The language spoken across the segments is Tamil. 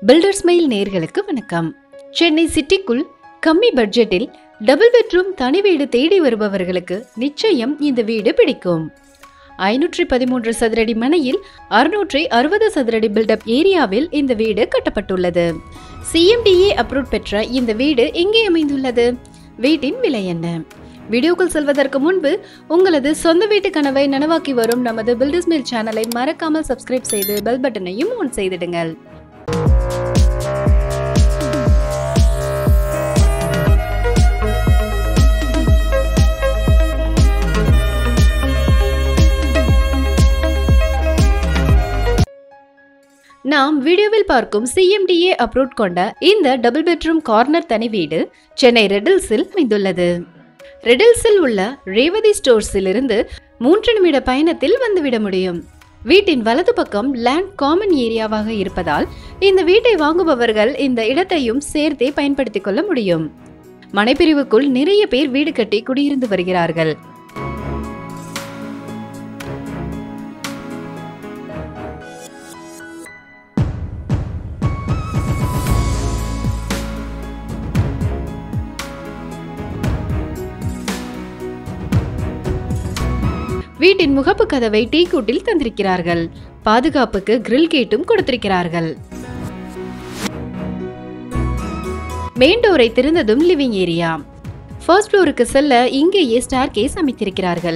பில்டர்ஸ் மெயில் நேர்களுக்கு வணக்கம் சென்னை சிட்டிக்குள் கம்மி பட்ஜெட்டில் டபுள் பெட்ரூம் தனி வீடு தேடி வருபவர்களுக்கு நிச்சயம் இந்த வீடு பிடிக்கும் ஐநூற்றி பதிமூன்று சதுரடி மனையில் அறுநூற்றி அறுபது சதுரடி பில்டப் ஏரியாவில் இந்த வீடு கட்டப்பட்டுள்ளது சிஎம்டிஏ அப்ரூவ் பெற்ற இந்த வீடு எங்கே அமைந்துள்ளது வீட்டின் விலை என்ன வீடியோக்குள் செல்வதற்கு முன்பு உங்களது சொந்த வீட்டு கனவை நனவாக்கி வரும் நமது பில்டர்ஸ் மேல் சேனலை மறக்காமல் சப்ஸ்கிரைப் செய்து பெல் பட்டனையும் ஆன் செய்திடுங்கள் நாம் வீடியோவில் பார்க்கும் சிஎம்டிஏ அப்ரூவ் கொண்ட இந்த டபுள் பெட்ரூம் கார்னர் தனி வீடு சென்னை ரெடில்ஸில் அமைந்துள்ளது ரெடில்ஸில் உள்ள ரேவதி ஸ்டோர்ஸில் இருந்து மூன்று நிமிட பயணத்தில் வந்துவிட முடியும் வீட்டின் வலது பக்கம் லேண்ட் காமன் ஏரியாவாக இருப்பதால் இந்த வீட்டை வாங்குபவர்கள் இந்த இடத்தையும் சேர்த்தே பயன்படுத்திக் கொள்ள முடியும் மனைப்பிரிவுக்குள் நிறைய பேர் வீடு கட்டி குடியிருந்து வருகிறார்கள் வீட்டின் முகப்பு கதவை டீ கூட்டில் தந்திருக்கிறார்கள் பாதுகாப்புக்கு கிரில் கேட்டும் கொடுத்திருக்கிறார்கள் மெயின் டோரை திறந்ததும் லிவிங் ஏரியா ஃபர்ஸ்ட் ஃப்ளோருக்கு செல்ல இங்கேயே ஸ்டார் கேஸ் அமைத்திருக்கிறார்கள்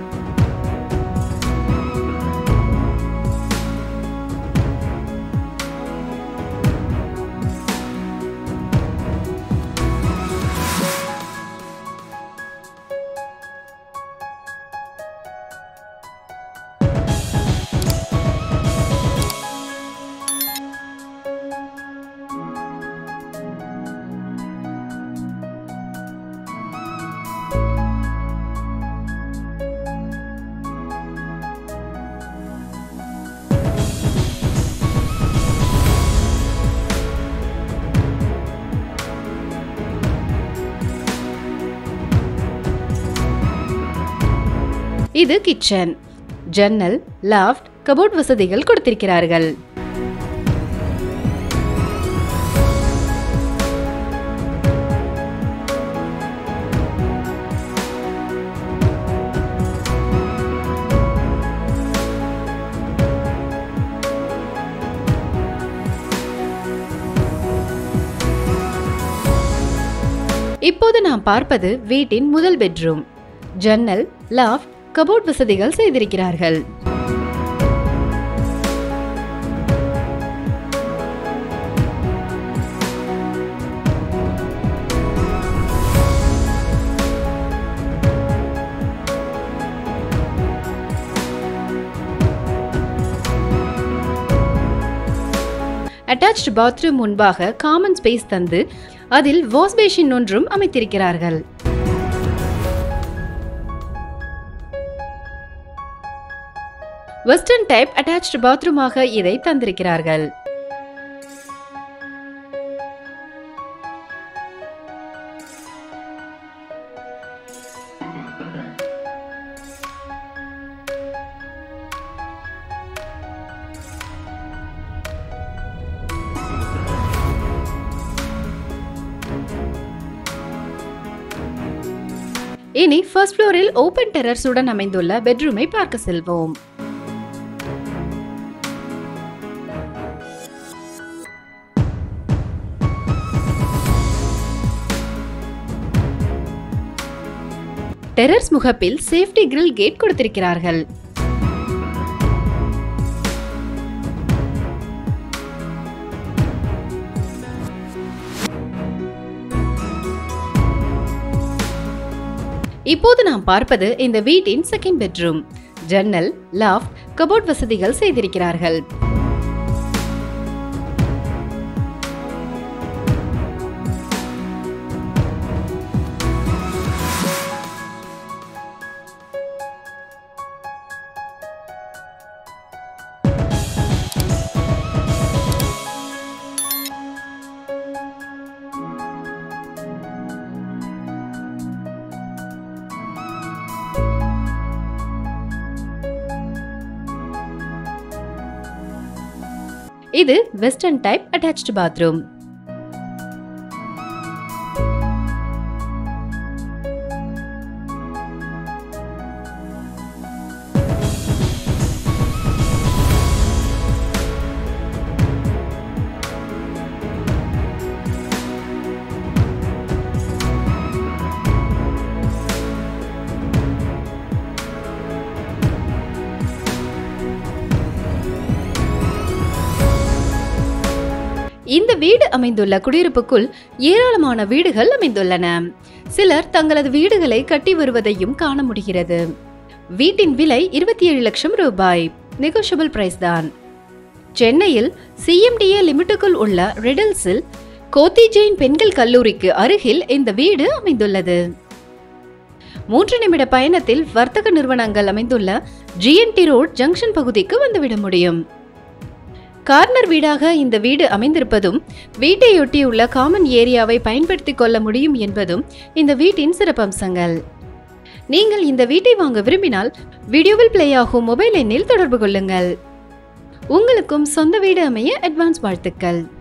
இது கிச்சன் ஜன்னல் லாஃப்ட் கபோர்ட் வசதிகள் கொடுத்திருக்கிறார்கள் இப்போது நாம் பார்ப்பது வீட்டின் முதல் பெட்ரூம் ஜன்னல் லாஃப்ட் கபோர்ட் வசதிகள் செய்திருக்கிறார்கள் அட்டாச்ட் பாத்ரூம் முன்பாக காமன் ஸ்பேஸ் தந்து அதில் வாஷ் பேஷின் ஒன்றும் அமைத்திருக்கிறார்கள் வெஸ்டர்ன் டைப் அட்டாச்ட் பாத்ரூமாக இதை தந்திருக்கிறார்கள் இனி ஃபர்ஸ்ட் ஃப்ளோரில் ஓபன் டெரர்ஸுடன் அமைந்துள்ள பெட்ரூமை பார்க்க செல்வோம் டெரர்ஸ் முகப்பில் சேஃப்டி கிரில் கேட் கொடுத்திருக்கிறார்கள் இப்போது நாம் பார்ப்பது இந்த வீட்டின் செகண்ட் பெட்ரூம் ஜன்னல் லாஃப்ட் கபோர்ட் வசதிகள் செய்திருக்கிறார்கள் இது வெஸ்டர்ன் டைப் அட்டாச்டு பாத்ரூம் இந்த வீடு அமைந்துள்ள குடியிருப்புக்குள் ஏராளமான வீடுகள் அமைந்துள்ளன சிலர் தங்களது வீடுகளை கட்டி வருவதையும் காண முடிகிறது வீட்டின் விலை இருபத்தி ஏழு லட்சம் ரூபாய் நெகோஷியபிள் பிரைஸ் தான் சென்னையில் சிஎம்டிஏ லிமிட்டுக்குள் உள்ள ரெடல்ஸில் கோத்தி ஜெயின் பெண்கள் கல்லூரிக்கு அருகில் இந்த வீடு அமைந்துள்ளது மூன்று நிமிட பயணத்தில் வர்த்தக நிறுவனங்கள் அமைந்துள்ள ஜிஎன்டி ரோட் ஜங்ஷன் பகுதிக்கு வந்துவிட முடியும் கார்னர் வீடாக இந்த வீடு அமைந்திருப்பதும் வீட்டையொட்டியுள்ள காமன் ஏரியாவை பயன்படுத்திக் கொள்ள முடியும் என்பதும் இந்த வீட்டின் சிறப்பம்சங்கள் நீங்கள் இந்த வீட்டை வாங்க விரும்பினால் வீடியோவில் பிளே ஆகும் மொபைல் எண்ணில் தொடர்பு கொள்ளுங்கள் உங்களுக்கும் சொந்த வீடு அமைய அட்வான்ஸ் வாழ்த்துக்கள்